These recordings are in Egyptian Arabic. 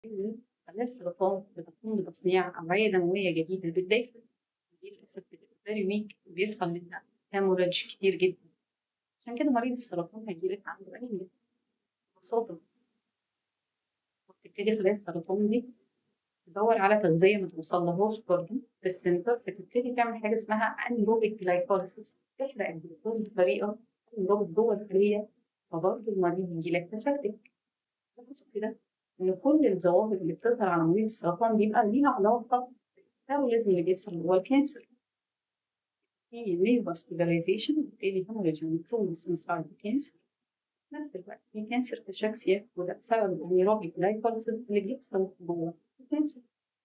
خلايا السرطان بتقوم بتصنيع أوعية دموية جديدة بالداخل دي للأسف بتبقى فيري ويك وبيحصل منها هيموريدج كتير جدا عشان كده مريض السرطان هيجيلك عنده أنيميا ببساطة وبتبتدي خلايا السرطان دي تدور على تغذية ما توصلهاش برضه في السنتر فتبتدي تعمل حاجة اسمها انيروبيك جلايكوليسيس تحرق الجلوكوز بطريقة انيروبيك جوه الخلية فبرضه المريض يجيلك تشتت لاحظوا كده إن كل الظواهر اللي بتظهر على مريض السرطان بيبقى ليها علاقة بالميتابوليزم اللي بيحصل جوه الكانسر في نيوفاسكولاريزيشن وبالتالي هيموريدج ونكروزس انسايد الكانسر في نفس الوقت في كانسر كاشاكسيا وده بسبب الانيروبيك جلايكوليسيس اللي بيحصل جوه الكانسر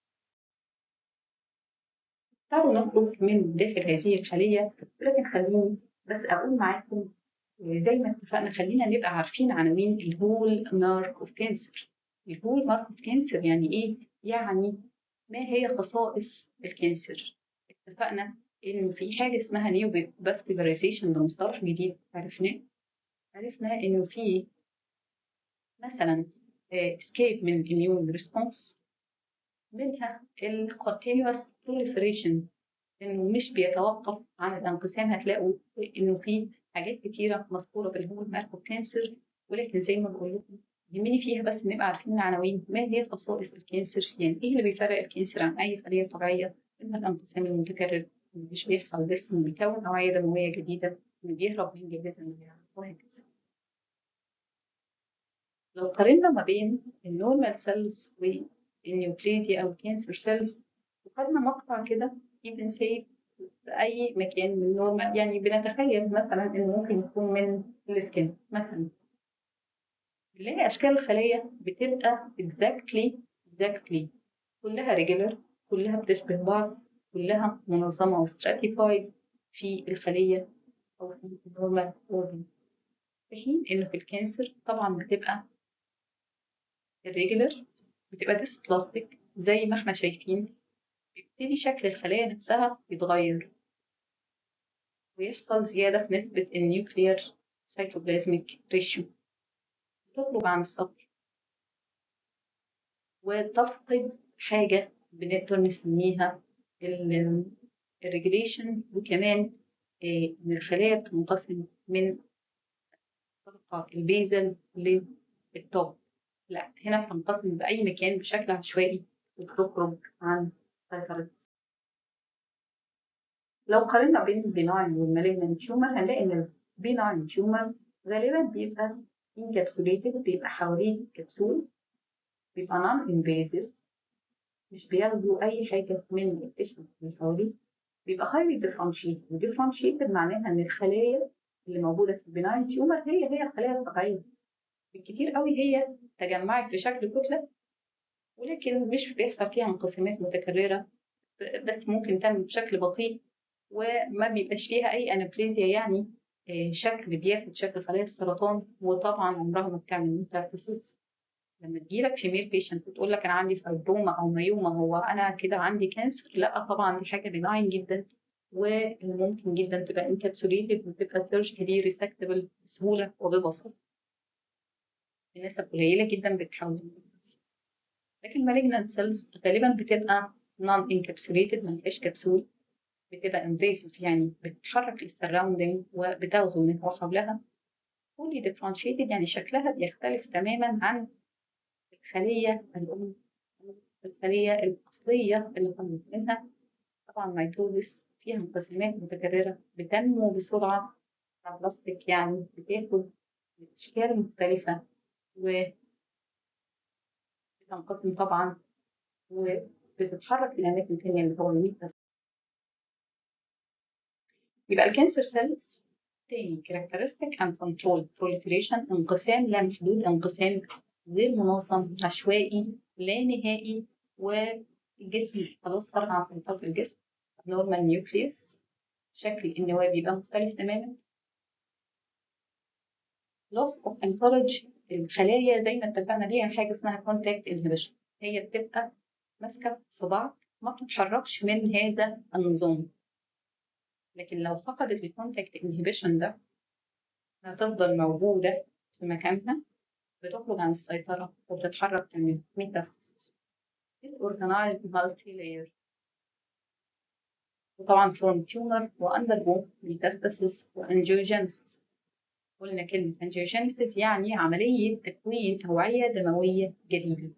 تعالوا نخرج من داخل هذه الخلية ولكن خليني بس أقول معاكم زي ما اتفقنا خلينا نبقى عارفين عناوين الهول مارك اوف كانسر الهول مارك اوف كانسر يعني ايه؟ يعني ما هي خصائص الكانسر؟ اتفقنا انه في حاجة اسمها نيو فاسكولاريزيشن ده مصطلح جديد عرفناه عرفنا انه في مثلا اسكيب من الاميون ريسبونس منها الكونتينوس proliferation انه مش بيتوقف عن الانقسام هتلاقوا انه في حاجات كتيره مذكوره في الهول ماركو كانسر ولكن زي ما بقول لكم يهمني فيها بس نبقى عارفين العناوين ما هي خصائص الكانسر يعني ايه اللي بيفرق الكانسر عن اي خليه طبيعيه منها الانقسام المتكرر اللي مش بيحصل بس انه بيكون اوعيه دمويه جديده انه بيهرب من جهاز المناعه وهكذا لو قارنا ما بين النورمال سيلز والنيوكليزيا او الكانسر سيلز وخدنا مقطع كده even say في أي مكان من نورمال يعني بنتخيل مثلا إنه ممكن يكون من السكين مثلا بنلاقي أشكال الخلية بتبقى exactly exactly كلها regular كلها بتشبه بعض كلها منظمة وستراتيفايد في الخلية أو في النورمال أورجن في حين إنه في الكانسر طبعا بتبقى الريجولر بتبقى ديسبلاستيك زي ما احنا شايفين بيبتدي شكل الخلايا نفسها يتغير ويحصل زيادة في نسبة النيوكليير سيتوبلازميك ريشيو تخرج عن السطر وتفقد حاجة بنقدر نسميها الريجوليشن وكمان إن الخلايا بتنقسم من طبقة البيزل للتوب لا هنا بتنقسم بأي مكان بشكل عشوائي وبتخرج عن سيطرة لو قارنا بين البناين والمالجنان تيومر هنلاقي ان البناين تيومر غالبا بيبقى انكابسوليتد بيبقى حواليه كبسول بيبقى نون انفيزيف مش بياخدوا اي حاجه من التشو اللي حواليه بيبقى هايلي ديفرنشيتد وديفرنشيتد معناها ان الخلايا اللي موجوده في البناين تيومر هي هي الخلايا الطبيعيه بالكتير قوي هي تجمعت في شكل كتله ولكن مش بيحصل فيها انقسامات متكرره بس ممكن تنمو بشكل بطيء وما بيبقاش فيها اي انابليزيا يعني شكل بياخد شكل خلايا السرطان وطبعا عمرها ما بتعمل ميتاستاسيس لما تجيلك فيميل بيشنت وتقول لك انا عندي فايبروما او مايوما هو انا كده عندي كانسر لا طبعا دي حاجه بناين جدا وممكن جدا تبقى انكابسوليتد وتبقى سيرجيكالي ريسكتبل بسهوله وببساطه بنسب قليله جدا بتحول لكن malignant cells غالبا بتبقى non encapsulated ما فيهاش كبسول بتبقى invasive يعني بتتحرك للسراوندينج وبتغزو من حولها fully differentiated يعني شكلها بيختلف تماما عن الخلية الأم الخلية الأصلية اللي خرجت منها طبعا ميتوزيس فيها انقسامات متكررة بتنمو بسرعة بلاستيك يعني بتاخد أشكال مختلفة و بتنقسم طبعا وبتتحرك لأماكن تانية اللي هو الميتاس يبقى الكانسر سيلز تاني characteristic and controlled proliferation انقسام لا محدود انقسام غير منظم عشوائي لا نهائي والجسم خلاص خرج عن سيطرة الجسم normal nucleus شكل النواة بيبقى مختلف تماما loss of encourage الخلايا زي ما اتفقنا ليها حاجة اسمها contact inhibition هي بتبقى ماسكة في بعض ما بتتحركش من هذا النظام لكن لو فقدت الكونتاكت انهبيشن ده هتفضل موجودة في مكانها بتخرج عن السيطرة وبتتحرك تعمل metastasis disorganized multi-layer وطبعا from tumor و undergo metastasis و angiogenesis قلنا كلمة angiogenesis يعني عملية تكوين أوعية دموية جديدة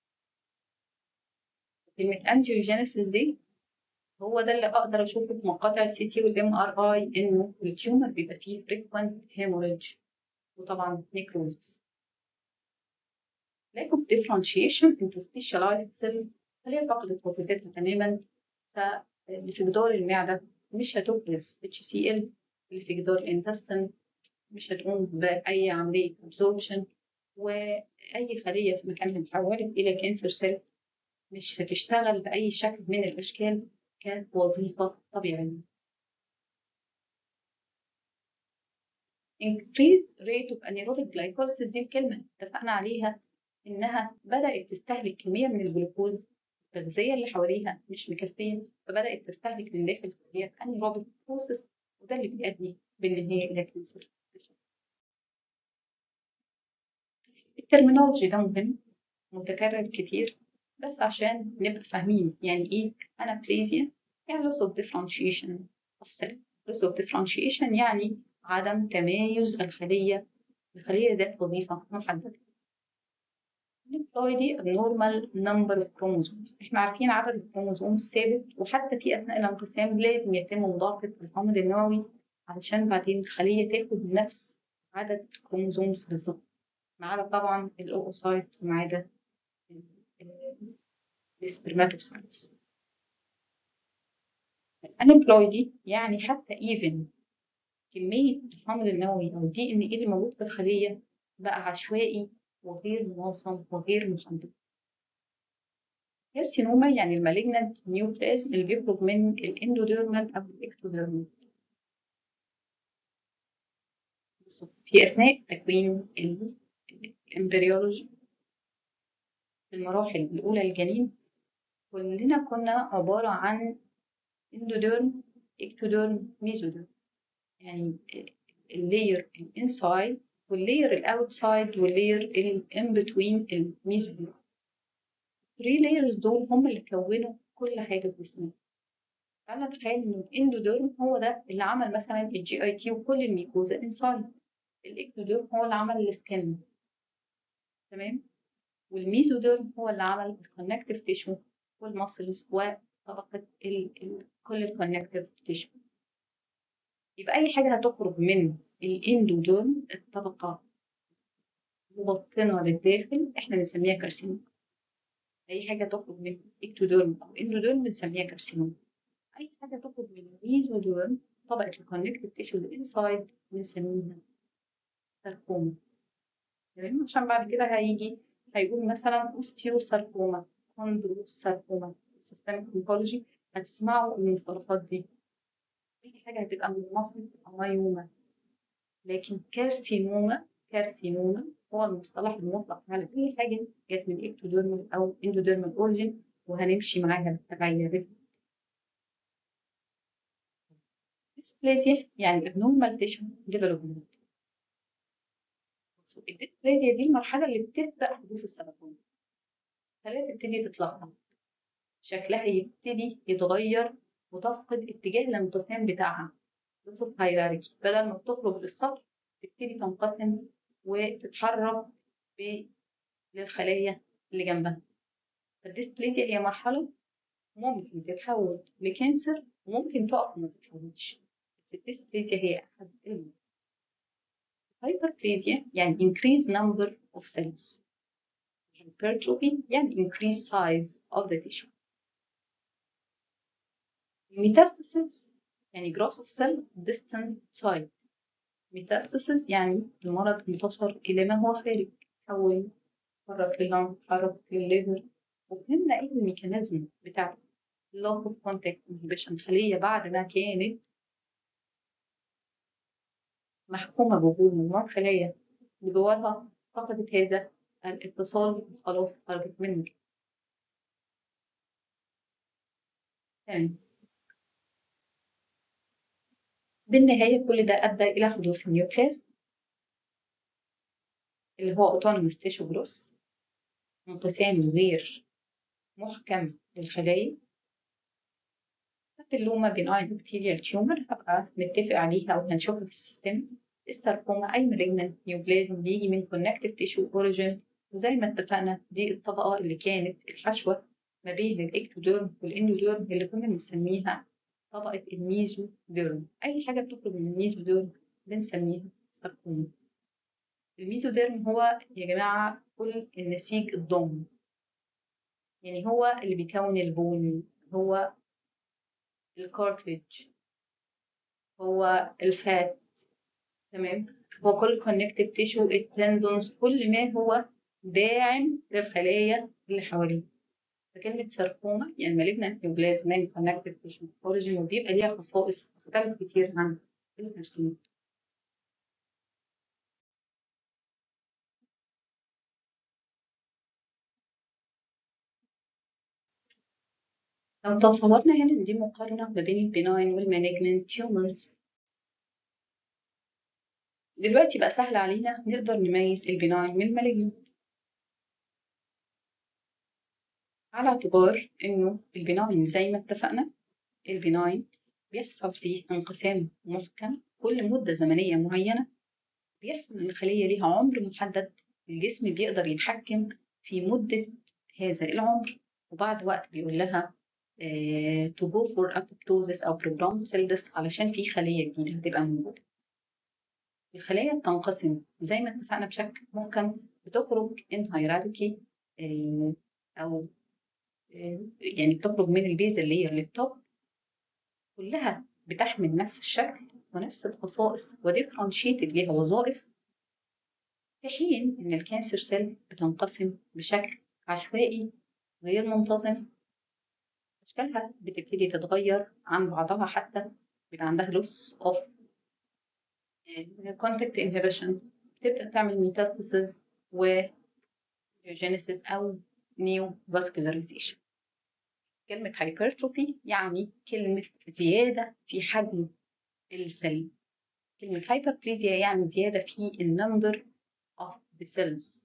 كلمة angiogenesis دي هو ده اللي أقدر أشوفه في مقاطع السي تي والإم آر آي إنه التيومر بيبقى فيه frequent hemorrhage وطبعا necrosis lack of differentiation into specialized cell خليها فقدت وظيفتها تماما فاللي في جدار المعدة مش هتفرز HCl اللي في جدار الانتستين مش هتقوم بأي عملية absorption وأي خلية في مكانها اتحولت إلى كانسر سيل مش هتشتغل بأي شكل من الأشكال كوظيفة طبيعية. increase rate of anaerobic glycolysis دي الكلمة اتفقنا عليها إنها بدأت تستهلك كمية من الجلوكوز التغذية اللي حواليها مش مكفية فبدأت تستهلك من داخل الخلية anaerobic process وده اللي بيؤدي بالنهاية إلى كانسر. الترمينولوجي ده مهم متكرر كتير بس عشان نبقى فاهمين يعني ايه انابليزيا يعني loss of differentiation of cell loss of differentiation يعني عدم تمايز الخلية الخلية ذات وظيفة محددة diploidy abnormal number of chromosomes احنا عارفين عدد الكروموزوم ثابت وحتى في اثناء الانقسام لازم يتم مضاعفة الحمض النووي علشان بعدين الخلية تاخد نفس عدد الكروموزومز بالظبط ما عدا طبعا الاوسايت وما عدا السبرماتوسايتس الانبلويدي يعني حتى ايفن كمية الحمض النووي أو الدي إن إيه اللي موجود في الخلية بقى عشوائي وغير منظم وغير محدد. كارسينوما يعني المالجنانت نيوبلازم اللي بيخرج من الاندوديرمال أو الإكتوديرمال. في أثناء تكوين الإمبريولوجي في المراحل الأولى للجنين كلنا كنا عبارة عن اندوديرم اكتوديرم ميزوديرم يعني اللاير الانسايد واللاير الاوتسايد واللاير الان بتوين الميزوديرم الثري لايرز دول هم اللي كونوا كل حاجة في جسمنا تعالى نتخيل ان الاندوديرم هو ده اللي عمل مثلا الجي اي تي وكل الميكوزا انسايد الاكتوديرم هو اللي عمل السكن تمام والميزوديرم هو اللي عمل الكونكتيف تيشو والماسلز وطبقة ال ال كل الكونكتيف تيشو يبقى أي حاجة هتخرج من الاندوديرم الطبقة مبطنة للداخل احنا بنسميها كارسينوم أي حاجة تخرج من اكتوديرم أو اندوديرم بنسميها كارسينوم أي حاجة تخرج من الميزوديرم طبقة الكونكتيف تيشو الانسايد بنسميها ساركوما تمام عشان بعد كده هيجي هيقول مثلا اوستيوساركوما كوندروساركوما السيستميك اونكولوجي هتسمعوا المصطلحات دي اي حاجه هتبقى من مصر تبقى مايوما لكن كارسينوما كارسينوما هو المصطلح المطلق على اي حاجه جت من اكتوديرمال او اندوديرمال اوريجين وهنمشي معاها بالتبعيه ديسبليزيا يعني abnormal tissue development الديسبليزيا دي المرحلة اللي بتسبق حدوث السرطان خلايا تبتدي تتلخبط شكلها يبتدي يتغير وتفقد اتجاه الانقسام بتاعها بصوت هيراركي بدل ما بتخرج للسطح تبتدي تنقسم وتتحرك للخلايا اللي جنبها فالديسبليزيا هي مرحلة ممكن تتحول لكانسر وممكن تقف وما تتحولش بس الديسبليزيا هي أحد المرض hyperplasia يعني increase number of cells hypertrophy يعني increase size of the tissue metastasis يعني growth of cell distant side metastasis يعني المرض انتشر إلى ما هو خارج حول تحرك لللنج تحرك للليفر وفهمنا ايه الميكانيزم بتاع loss of contact inhibition خلية بعد ما كانت محكومة بوجود مجموعة خلايا اللي جواها فقدت هذا الاتصال خلاص خرجت منه تمام بالنهاية كل ده أدى إلى حدوث النيوكليس اللي هو autonomous tissue growth انقسام غير محكم للخلايا اللومة benign bacterial tumor هبقى نتفق عليها أو هنشوفها في السيستم الساركوما أي malignant neoplasm بيجي من connective tissue origin وزي ما اتفقنا دي الطبقة اللي كانت الحشوة ما بين الإكتوديرم والإندوديرم اللي كنا بنسميها طبقة الميزوديرم أي حاجة بتخرج من الميزوديرم بنسميها ساركوما الميزوديرم هو يا جماعة كل النسيج الضم يعني هو اللي بيكون البون هو الكارتليج هو الفات تمام هو كل كونكتيف تيشو التندونز كل ما هو داعم للخلايا اللي حواليه فكلمة ساركوما يعني مالجنت نيوبلازم من كونكتيف تيشو اوريجين وبيبقى ليها خصائص تختلف كتير عن الكارسينوما لو تصورنا هنا إن دي مقارنة ما بين البناين والمالجنت تيومرز دلوقتي بقى سهل علينا نقدر نميز البناين من المالجنت على اعتبار إنه البناين زي ما اتفقنا البناين بيحصل فيه انقسام محكم كل مدة زمنية معينة بيحصل إن الخلية ليها عمر محدد الجسم بيقدر يتحكم في مدة هذا العمر وبعد وقت بيقول لها to go for apoptosis أو program cell death علشان في خلية جديدة هتبقى موجودة. الخلايا بتنقسم زي ما اتفقنا بشكل محكم بتخرج in hierarchy أو يعني بتخرج من البيز اللي هي للتوب كلها بتحمل نفس الشكل ونفس الخصائص وديفرنشيتد ليها وظائف في حين إن الكانسر سيل بتنقسم بشكل عشوائي غير منتظم أشكالها بتبتدي تتغير عن بعضها حتى بيبقى عندها loss of contact inhibition بتبدأ تعمل metastasis و genesis أو new vascularization كلمة hypertrophy يعني كلمة زيادة في حجم السيل كلمة hyperplasia يعني زيادة في النمبر of the cells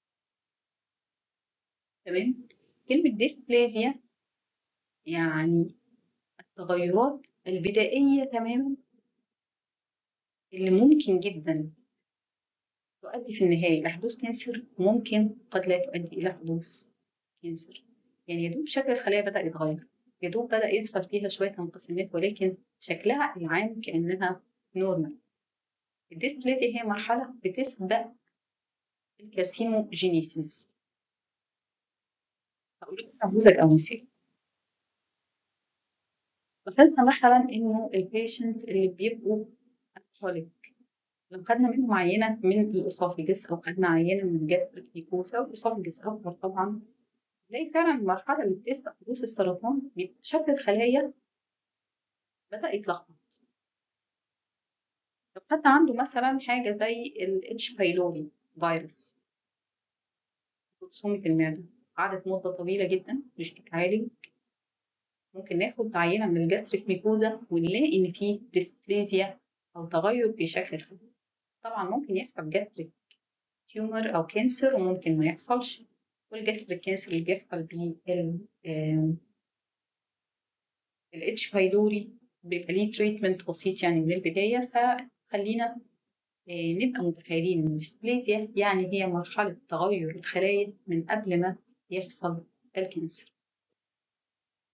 تمام كلمة dysplasia يعني التغيرات البدائية تماما اللي ممكن جدا تؤدي في النهاية إلى حدوث كانسر ممكن قد لا تؤدي إلى حدوث كانسر يعني يدوب شكل الخلايا بدأ يتغير يدوب بدأ يحصل فيها شوية انقسامات ولكن شكلها العام كأنها نورمال الديسبليزيا هي مرحلة بتسبق الكارسينوجينيسيس هقول لكم نموذج أو مثال لاحظنا مثلا انه البيشنت اللي بيبقوا الكحوليك لو خدنا منهم عينه من الاسوفيجس او خدنا عينه من الجاستريك ميكوسا والاسوفيجس اكبر طبعا نلاقي فعلا المرحله اللي بتسبق حدوث السرطان بيبقى شكل الخلايا بدا يتلخبط لو خدنا عنده مثلا حاجه زي الاتش بايلوري فيروس جرثومه المعده قعدت مده طويله جدا مش بتعالج ممكن ناخد عينة من الجاستريك ميكوزا ونلاقي إن في ديسبليزيا أو تغير في شكل الخلايا. طبعا ممكن يحصل جاستريك تيومر أو كانسر وممكن ما يحصلش والجاستريك كانسر اللي بيحصل بيه الاتش بايلوري بيبقى ليه تريتمنت بسيط يعني من البداية فخلينا نبقى متخيلين إن الديسبليزيا يعني هي مرحلة تغير الخلايا من قبل ما يحصل الكانسر.